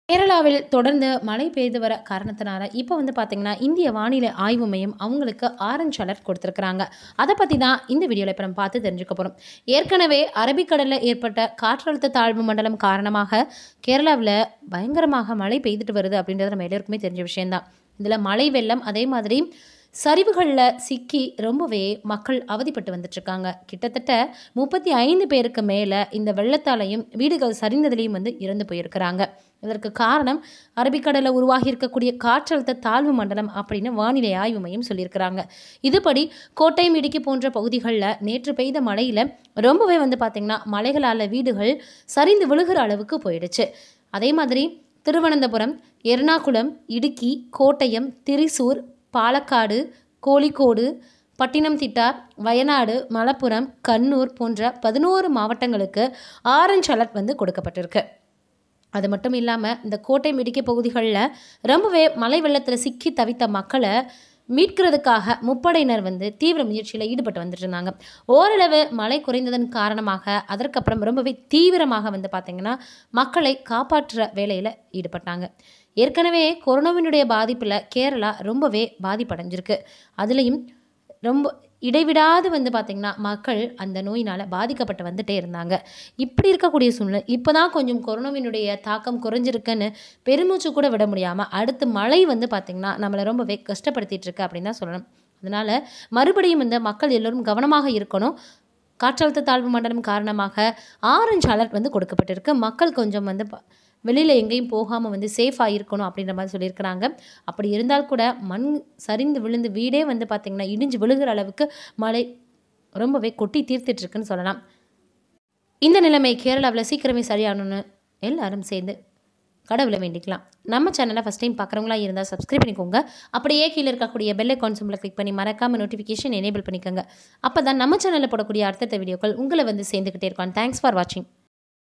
கேரளாவில் தொடர்ந்து மழை பெய்து வர காரணத்தினால இப்போ வந்து பார்த்திங்கன்னா இந்திய வானிலை ஆய்வு மையம் அவங்களுக்கு ஆரஞ்ச் அலர்ட் கொடுத்துருக்குறாங்க அதை பற்றி தான் இந்த வீடியோவில் இப்போ நம்ம பார்த்து தெரிஞ்சுக்க போகிறோம் ஏற்கனவே அரபிக்கடலில் ஏற்பட்ட காற்றழுத்த தாழ்வு மண்டலம் காரணமாக கேரளாவில் பயங்கரமாக மழை பெய்துட்டு வருது அப்படின்றது நம்ம எல்லோருக்குமே தெரிஞ்ச விஷயம்தான் இதில் மழை வெள்ளம் அதே மாதிரி சரிவுகளில் சிக்கி ரொம்பவே மக்கள் அவதிப்பட்டு வந்துட்டுருக்காங்க கிட்டத்தட்ட முப்பத்தி ஐந்து பேருக்கு மேலே இந்த வெள்ளத்தாலையும் வீடுகள் சரிந்ததுலேயும் வந்து இறந்து போயிருக்கிறாங்க இதற்கு காரணம் அரபிக்கடலில் உருவாகி இருக்கக்கூடிய காற்றழுத்த தாழ்வு மண்டலம் அப்படின்னு வானிலை ஆய்வு மையம் சொல்லியிருக்கிறாங்க இதுபடி கோட்டயம் இடுக்கி போன்ற பகுதிகளில் நேற்று பெய்த மழையில் ரொம்பவே வந்து பார்த்திங்கன்னா மலைகளால் வீடுகள் சரிந்து விழுகிற அளவுக்கு போயிடுச்சு அதே மாதிரி திருவனந்தபுரம் எர்ணாகுளம் இடுக்கி கோட்டயம் திரிசூர் பாலக்காடு கோழிக்கோடு பட்டினம்திட்டா வயநாடு மலப்புரம் கண்ணூர் போன்ற பதினோரு மாவட்டங்களுக்கு ஆரஞ்ச் அலர்ட் வந்து கொடுக்கப்பட்டிருக்கு அது மட்டும் இல்லாமல் இந்த கோட்டை மிடிக்க பகுதிகளில் ரொம்பவே மழை வெள்ளத்தில் சிக்கி தவித்த மக்களை மீட்கிறதுக்காக முப்படையினர் வந்து தீவிர முயற்சியில் ஈடுபட்டு வந்துட்டு இருந்தாங்க ஓரளவு மழை குறைந்ததன் காரணமாக அதற்கப்புறம் ரொம்பவே தீவிரமாக வந்து பார்த்திங்கன்னா மக்களை காப்பாற்றுற வேலையில் ஈடுபட்டாங்க ஏற்கனவே கொரோனாவினுடைய பாதிப்பில் கேரளா ரொம்பவே பாதிப்படைஞ்சிருக்கு அதுலேயும் ரொம்ப இடைவிடாது வந்து பார்த்திங்கன்னா மக்கள் அந்த நோயினால் பாதிக்கப்பட்டு வந்துட்டே இருந்தாங்க இப்படி இருக்கக்கூடிய சூழ்நிலை இப்போ தான் கொஞ்சம் கொரோனாவினுடைய தாக்கம் குறைஞ்சிருக்குன்னு பெருமூச்சு கூட விட முடியாமல் அடுத்து மழை வந்து பார்த்திங்கன்னா நம்மளை ரொம்பவே கஷ்டப்படுத்திட்டு இருக்கு அப்படின்னு தான் சொல்லணும் அதனால் மறுபடியும் இந்த மக்கள் எல்லோரும் கவனமாக இருக்கணும் காற்றழுத்த தாழ்வு மண்டலம் காரணமாக ஆரஞ்சு அலர்ட் வந்து கொடுக்கப்பட்டிருக்கு மக்கள் கொஞ்சம் வந்து ப- வெளியில் எங்கேயும் போகாமல் வந்து சேஃபாக இருக்கணும் அப்படின்ற மாதிரி சொல்லியிருக்கிறாங்க அப்படி இருந்தால் கூட மண் சரிந்து விழுந்து வீடே வந்து பார்த்திங்கன்னா இடிஞ்சு விழுகிற அளவுக்கு மழை ரொம்பவே கொட்டி தீர்த்துட்டு இருக்குன்னு சொல்லலாம் இந்த நிலைமை கேரளாவில் சீக்கிரமே சரியாகணும்னு எல்லாரும் சேர்ந்து கடவுளை வேண்டிக்கலாம் நம்ம சேனலை ஃபஸ்ட் டைம் பார்க்குறவங்களா இருந்தால் சப்ஸ்கிரைப் பண்ணிக்கோங்க அப்படியே கீழே இருக்கக்கூடிய பெல் ஐக்கான் சிம்பிளை கிளிக் பண்ணி மறக்காமல் நோட்டிஃபிகேஷன் எனேபிள் பண்ணிக்கோங்க அப்போ தான் நம்ம சேனலில் போடக்கூடிய அடுத்தடுத்த வீடியோக்கள் உங்களை வந்து சேர்ந்துக்கிட்டே இருக்கும் தேங்க்ஸ் ஃபார் வாட்சிங்